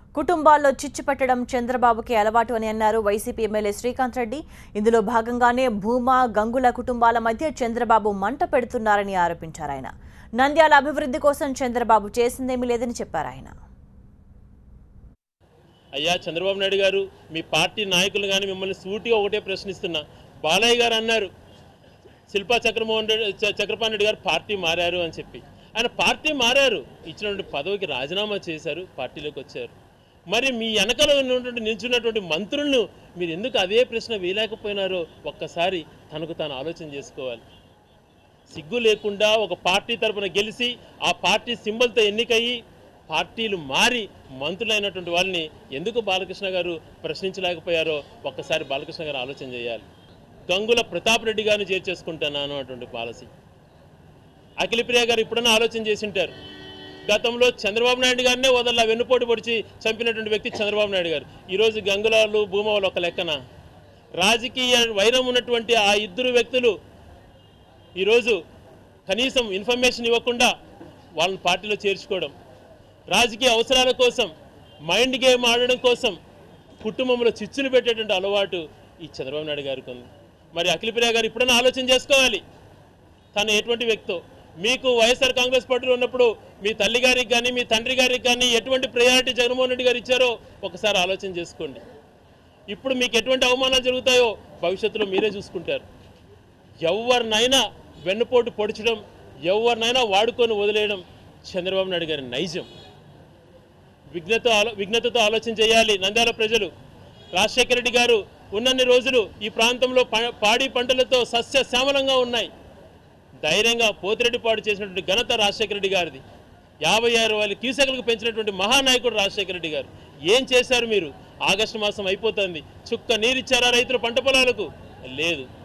కుటుంబాల్లో చిచ్చు పెట్టడం చంద్రబాబుకి అలవాటు అని అన్నారు వైసీపీ ఎమ్మెల్యే శ్రీకాంత్ రెడ్డి ఇందులో భాగంగానే భూమా గంగుల కుటుంబాల మధ్య చంద్రబాబు మంట పెడుతున్నారని ఆరోపించారు ఆయన నంద్యాల అభివృద్ధి కోసం చంద్రబాబు చేసిందేమీ లేదని చెప్పారు ఆయన అయ్యా చంద్రబాబు నాయుడు గారు మీ పార్టీ నాయకులు కానీ మిమ్మల్ని సూటిగా ఒకటే ప్రశ్నిస్తున్నా బాలయ్య గారు అన్నారు శిల్పా చక్రమోహన్ రెడ్డి చ- చక్రపాణి రెడ్డి గారు పార్టీ మారారు అని చెప్పి ఆయన పార్టీ మారారు ఇచ్చినటువంటి పదవికి రాజీనామా చేశారు పార్టీలోకి వచ్చారు మరి మీ వెనకలో ఉన్నటువంటి నిల్చున్నటువంటి మంత్రులను మీరు ఎందుకు అదే ప్రశ్న వేయలేకపోయినారో ఒక్కసారి తనకు తాను ఆలోచన చేసుకోవాలి సిగ్గు లేకుండా ఒక పార్టీ తరపున గెలిచి ఆ పార్టీ సింబల్తో ఎన్నికయ్యి పార్టీలు మారి మంత్రులైనటువంటి వాళ్ళని ఎందుకు బాలకృష్ణ గారు ప్రశ్నించలేకపోయారో ఒక్కసారి బాలకృష్ణ గారు ఆలోచన చేయాలి గంగుల ప్రతాప్ రెడ్డి గారిని చేర్చేసుకుంటున్నాను అటువంటి పాలసీ అఖిలప్రియ గారు ఇప్పుడన్నా ఆలోచన చేసి ఉంటారు గతంలో చంద్రబాబు నాయుడు గారినే వదల వెన్నుపోటు పొడిచి చంపినటువంటి వ్యక్తి చంద్రబాబు నాయుడు గారు ఈరోజు గంగుల వాళ్ళు భూమ వాళ్ళు ఒక లెక్కన రాజకీయ వైరం ఉన్నటువంటి ఆ ఇద్దరు వ్యక్తులు ఈరోజు కనీసం ఇన్ఫర్మేషన్ ఇవ్వకుండా వాళ్ళని పార్టీలో చేర్చుకోవడం రాజకీయ అవసరాల కోసం మైండ్ గేమ్ ఆడడం కోసం కుటుంబంలో చిచ్చులు పెట్టేటువంటి అలవాటు ఈ చంద్రబాబు నాయుడు గారికి ఉంది మరి అఖిలప్రియ గారు ఇప్పుడైనా ఆలోచన చేసుకోవాలి తను ఎటువంటి వ్యక్తో మీకు వైఎస్ఆర్ కాంగ్రెస్ పార్టీలో ఉన్నప్పుడు మీ తల్లి గారికి కానీ మీ తండ్రి గారికి కానీ ఎటువంటి ప్రయారిటీ జగన్మోహన్ రెడ్డి గారు ఇచ్చారో ఒకసారి ఆలోచన చేసుకోండి ఇప్పుడు మీకు ఎటువంటి అవమానాలు జరుగుతాయో భవిష్యత్తులో మీరే చూసుకుంటారు ఎవరినైనా వెన్నుపోటు పొడిచడం ఎవరినైనా వాడుకొని వదిలేయడం చంద్రబాబు నాయుడు గారి నైజం విఘ్నత ఆలో విఘ్నతతో ఆలోచన చేయాలి నంద్యాల ప్రజలు రాజశేఖర రెడ్డి గారు ఉన్నన్ని రోజులు ఈ ప్రాంతంలో ప- పాడి పంటలతో సస్య శ్యామలంగా ఉన్నాయి ధైర్యంగా పోతిరెడ్డిపాడు చేసినటువంటి ఘనత రాజశేఖర రెడ్డి గారిది యాభై ఆరు వేల క్యూసెక్లకు పెంచినటువంటి మహానాయకుడు రాజశేఖర రెడ్డి గారు ఏం చేశారు మీరు ఆగస్టు మాసం అయిపోతుంది చుక్క నీరిచ్చారా రైతుల పంట పొలాలకు లేదు